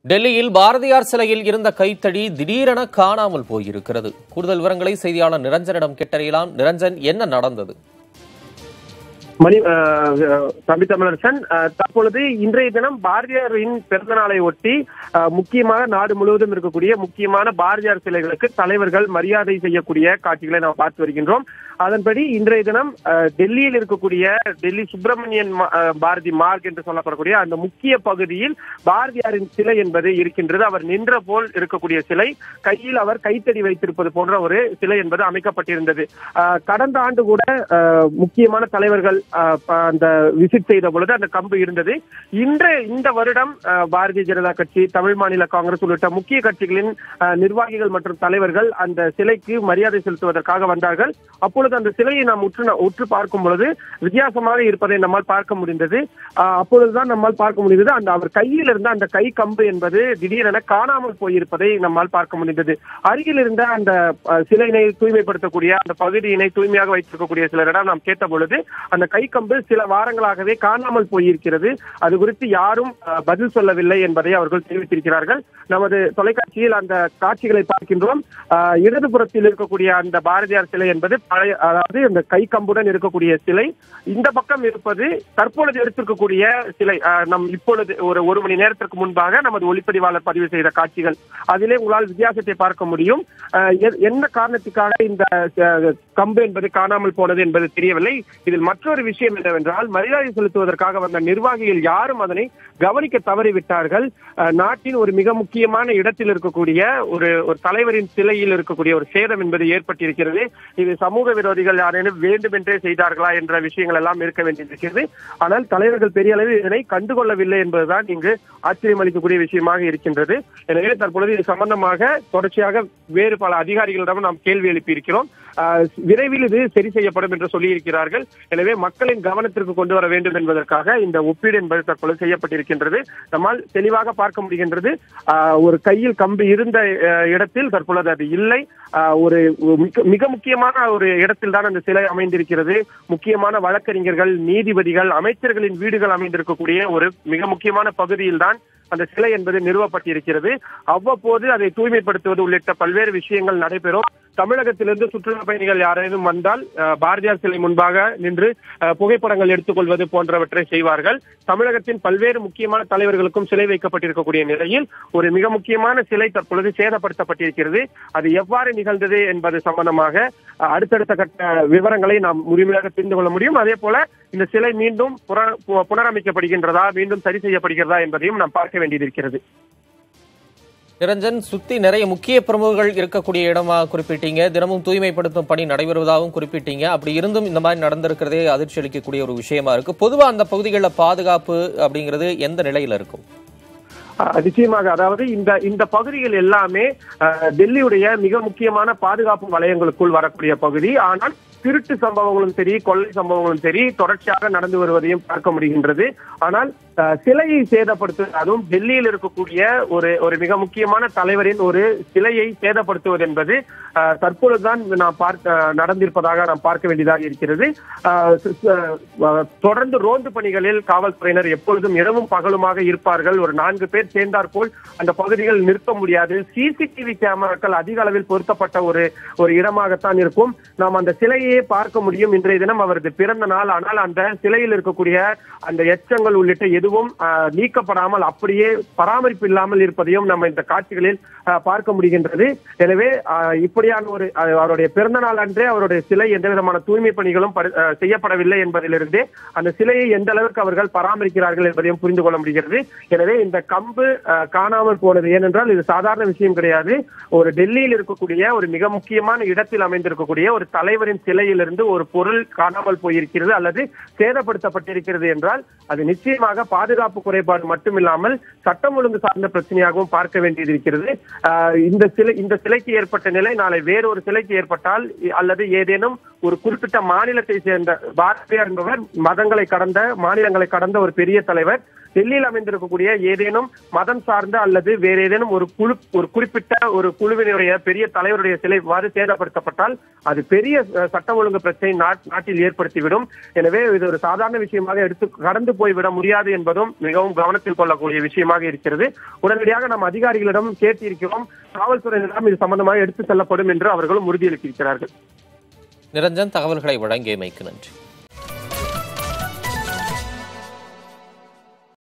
டெல்லியில் பாரதியார் சிலையில் இருந்த கைத்தடி திடீரென காணாமல் போயிருக்கிறது கூடுதல் விவரங்களை செய்தியாளர் நிரஞ்சனிடம் கேட்டறியலாம் நிரஞ்சன் என்ன நடந்தது மணி அஹ், அஹ், தம்பி தமிழரசன் அஹ், தற்பொழுது இன்றைய தினம் பாரதியாரின் பிறந்த நாளை ஒட்டி அஹ், முக்கியமாக நாடு முழுவதும் இருக்கக்கூடிய முக்கியமான பாரதியார் சிலைகளுக்கு தலைவர்கள் மரியாதை செய்யக்கூடிய காட்சிகளை நாம் பார்த்து வருகின்றோம் அதன்படி இன்றைய தினம் அஹ், டெல்லியில் இருக்கக்கூடிய டெல்லி சுப்பிரமணியன் மா- அஹ், பாரதி மார்க் என்று சொல்லப்படக்கூடிய அந்த முக்கிய பகுதியில் பாரதியாரின் சிலை என்பது இருக்கின்றது அவர் நின்ற போல் இருக்கக்கூடிய சிலை கையில் அவர் கைத்தடி வைத்திருப்பது போன்ற ஒரு சிலை என்பது அமைக்கப்பட்டிருந்தது அஹ், கடந்த ஆண்டு கூட அஹ், முக்கியமான தலைவர்கள் அஹ், ப- அந்த விசிட் செய்த பொழுது அந்த கம்பு இருந்தது இன்று இந்த வருடம் அஹ், பாரதிய ஜனதா கட்சி தமிழ் மாநில காங்கிரஸ் உள்ளிட்ட முக்கிய கட்சிகளின் அஹ், நிர்வாகிகள் மற்றும் தலைவர்கள் அந்த சிலைக்கு மரியாதை செலுத்துவதற்காக வந்தார்கள் அப்பொழுது அந்த சிலையை நாம் உற்று உற்று பார்க்கும் பொழுது வித்தியாசமாக இருப்பதை நம்மால் பார்க்க முடிந்தது அஹ், அப்பொழுதுதான் நம்மால் பார்க்க முடிந்தது அந்த அவர் கையில் இருந்த அந்த கை கம்பு என்பது திடீரென காணாமல் போயிருப்பதை நம்மால் பார்க்க முடிந்தது அருகில் இருந்த அந்த அஹ், சிலையினை தூய்மைப்படுத்தக்கூடிய அந்த பகுதியினை தூய்மையாக வைத்திருக்கக்கூடிய சிலரிடம் நாம் கேட்ட பொழுது அந்த கைக்கம்பு சில வாரங்களாகவே காணாமல் போயிருக்கிறது அது குறித்து யாரும் அஹ், பதில் சொல்லவில்லை என்பதை அவர்கள் தெரிவித்திருக்கிறார்கள் நமது தொலைக்காட்சியில் அந்த காட்சிகளை பார்க்கின்றோம் அஹ், இடதுபுறத்தில் இருக்கக்கூடிய அந்த பாரதியார் சிலை என்பது பழைய அதாவது அந்த கைக்கம்புடன் இருக்கக்கூடிய சிலை இந்த பக்கம் இருப்பது தற்பொழுது எடுத்திருக்கக்கூடிய சிலை அஹ், நம் இப்பொழுது ஒரு ஒரு மணி நேரத்திற்கு முன்பாக நமது ஒளிப்பதிவாளர் பதிவு செய்த காட்சிகள் அதிலே உங்களால் வித்தியாசத்தை பார்க்க முடியும் அஹ், எ- என்ன காரணத்துக்காக இந்த அஹ், கம்பு என்பது காணாமல் போனது என்பது தெரியவில்லை இதில் மற்றொரு விஷயம் என்னவென்றால் மரியாதை செலுத்துவதற்காக வந்த நிர்வாகிகள் யாரும் அதனை கவனிக்க தவறிவிட்டார்கள் அஹ், நாட்டின் ஒரு மிக முக்கியமான இடத்தில் இருக்கக்கூடிய ஒரு ஒரு தலைவரின் சிலையில் இருக்கக்கூடிய ஒரு சேதம் என்பது ஏற்பட்டிருக்கிறது இது சமூக விரோதிகள் யாரேனும் வேண்டுமென்றே செய்தார்களா என்ற விஷயங்கள் எல்லாம் இருக்க வேண்டியிருக்கிறது ஆனால் தலைவர்கள் பெரிய அளவில் இதனை கண்டுகொள்ளவில்லை என்பதுதான் இங்கு ஆச்சரியம் அளிக்கக்கூடிய விஷயமாக இருக்கின்றது எனவே தற்பொழுது இது சம்பந்தமாக தொடர்ச்சியாக வேறு பல அதிகாரிகளிடம் நாம் கேள்வி எழுப்பியிருக்கிறோம் ஆஹ் விரைவில் இது சரி செய்யப்படும் என்று சொல்லியிருக்கிறார்கள் எனவே மக்களின் கவனத்திற்கு கொண்டு வர வேண்டும் என்பதற்காக இந்த ஒப்பீடு என்பது தற்பொழுது செய்யப்பட்டிருக்கின்றது நம்மால் தெளிவாக பார்க்க முடிகின்றது ஆஹ் ஒரு கையில் கம்பு இருந்த ஆஹ் இடத்தில் தற்பொழுது அது இல்லை ஆஹ் ஒரு மிக- மிக முக்கியமான ஒரு இடத்தில் தான் அந்த சிலை அமைந்திருக்கிறது முக்கியமான வழக்கறிஞர்கள் நீதிபதிகள் அமைச்சர்களின் வீடுகள் அமைந்திருக்கக்கூடிய ஒரு மிக முக்கியமான பகுதியில் தான் அந்த சிலை என்பது நிறுவப்பட்டிருக்கிறது அவ்வப்போது அதை தூய்மைப்படுத்துவது உள்ளிட்ட பல்வேறு விஷயங்கள் நடைபெறும் தமிழகத்திலிருந்து சுற்றுலா பயணிகள் யாரேனும் வந்தால் அஹ், பாரதியார் சிலை முன்பாக நின்று அஹ், புகைப்படங்கள் எடுத்துக்கொள்வது போன்றவற்றை செய்வார்கள் தமிழகத்தின் பல்வேறு முக்கியமான தலைவர்களுக்கும் சிலை வைக்கப்பட்டிருக்கக்கூடிய நிலையில் ஒரு மிக முக்கியமான சிலை தற்பொழுது சேதப்படுத்தப்பட்டிருக்கிறது அது எவ்வாறு நிகழ்ந்தது என்பது சம்பந்தமாக அஹ், அடுத்தடுத்த கட்ட விவரங்களை நாம் முழுமையாக தெரிந்து கொள்ள முடியும் அதே போல இந்த சிலை மீண்டும் புற- பு- புனரமைக்கப்படுகின்றதா மீண்டும் சரி செய்யப்படுகிறதா என்பதையும் நாம் பார்க்க வேண்டியது இருக்கிறது நிரஞ்சன் சுத்தி நிறைய முக்கிய பிரமுகர்கள் இருக்கக்கூடிய இடமா குறிப்பிட்டீங்க தினமும் தூய்மைப்படுத்தும் பணி நடைபெறுவதாகவும் குறிப்பிட்டீங்க அப்படி இருந்தும் இந்த மாதிரி நடந்திருக்கிறதே அதிர்ச்சி அளிக்கக்கூடிய ஒரு விஷயமா இருக்கு பொதுவா அந்த பகுதிகளில் பாதுகாப்பு அப்படிங்கிறது எந்த நிலையில இருக்கும் அஹ் நிச்சயமாக அதாவது இந்த இந்த பகுதிகள் எல்லாமே அஹ், டெல்லியுடைய மிக முக்கியமான பாதுகாப்பு வலயங்களுக்குள் வரக்கூடிய பகுதி ஆனால் திருட்டு சம்பவங்களும் சரி கொள்ளை சம்பவங்களும் சரி தொடர்ச்சியாக நடந்து வருவதையும் பார்க்க முடிகின்றது ஆனால் அஹ், சிலையை சேதப்படுத்துவது அதுவும் டெல்லியில் இருக்கக்கூடிய ஒரு ஒரு மிக முக்கியமான தலைவரின் ஒரு சிலையை சேதப்படுத்துவது என்பது அஹ், தற்பொழுதுதான் நாம் பார்க்க நடந்திருப்பதாக நாம் பார்க்க வேண்டியதாக இருக்கிறது அஹ், ச- ச- அஹ், தொடர்ந்து ரோந்து பணிகளில் காவல்துறையினர் எப்பொழுதும் இரவும் பகலுமாக இருப்பார்கள் ஒரு நான்கு பேர் சேர்ந்தார் போல் அந்த பகுதிகள் நிற்க முடியாது சிசிடிவி கேமராக்கள் அதிக அளவில் பொருத்தப்பட்ட ஒரு ஒரு இடமாகத்தான் இருக்கும் நாம் அந்த சிலையே பார்க்க முடியும் இன்றைய தினம் அவரது பிறந்த நாள் ஆனால் அந்த சிலையில் இருக்கக்கூடிய அந்த எச்சங்கள் உள்ளிட்ட எதுவும் ஆஹ், நீக்கப்படாமல் அப்படியே பராமரிப்பு இல்லாமல் இருப்பதையும் நம்ம இந்த காட்சிகளில் ஆஹ், பார்க்க முடிகின்றது எனவே ஆஹ், இப்படியான ஒரு ஆஹ், அவருடைய பிறந்த நாள் அன்றே அவருடைய சிலை எந்த விதமான தூய்மை பணிகளும் பரி- ஆஹ், செய்யப்படவில்லை என்பதிலிருந்தே அந்த சிலையை எந்த அளவுக்கு அவர்கள் பராமரிக்கிறார்கள் என்பதையும் புரிந்து கொள்ள முடிகிறது எனவே இந்த கம்பு ஆஹ், காணாமல் போனது ஏனென்றால் இது சாதாரண விஷயம் கிடையாது ஒரு டெல்லியில் இருக்கக்கூடிய ஒரு மிக முக்கியமான இடத்தில் அமைந்திருக்கக்கூடிய ஒரு தலைவரின் சிலையிலிருந்து ஒரு பொருள் காணாமல் போயிருக்கிறது அல்லது சேதப்படுத்தப்பட்டிருக்கிறது என்றால் அது நிச்சயமாக பாதுகாப்பு குறைபாடு மட்டுமில்லாமல் சட்டம் ஒழுங்கு சார்ந்த பிரச்சனையாகவும் பார்க்க வேண்டியது இருக்கிறது ஆஹ், இந்த சிலை இந்த சிலைக்கு ஏற்பட்ட நிலை நாளை வேறொரு சிலைக்கு ஏற்பட்டால் இ- அல்லது ஏதேனும் ஒரு குறிப்பிட்ட மாநிலத்தை சேர்ந்த பாரதியார் என்பவர் மதங்களை கடந்த மாநிலங்களை கடந்த ஒரு பெரிய தலைவர் டெல்லியில் அமைந்திருக்கக்கூடிய ஏதேனும் மதம் சார்ந்த அல்லது வேற ஏதேனும் ஒரு குழு ஒரு குறிப்பிட்ட ஒரு குழுவினுடைய பெரிய தலைவருடைய சிலை இவ்வாறு சேதப்படுத்தப்பட்டால் அது பெரிய அஹ், சட்ட ஒழுங்கு பிரச்சனை நாட்- நாட்டில் ஏற்படுத்திவிடும் எனவே இது ஒரு சாதாரண விஷயமாக எடுத்து கடந்து போய்விட முடியாது என்பதும் மிகவும் கவனத்தில் கொள்ளக்கூடிய விஷயமாக இருக்கிறது உடனடியாக நாம் அதிகாரிகளிடம் கேட்டிருக்கிறோம் காவல்துறையினரிடம் இது சம்பந்தமாக எடுத்து செல்லப்படும் என்று அவர்களும் உறுதியளித்திருக்கிறார்கள் நிரஞ்சன் தகவல்களை வழங்கியமைக்கு நன்றி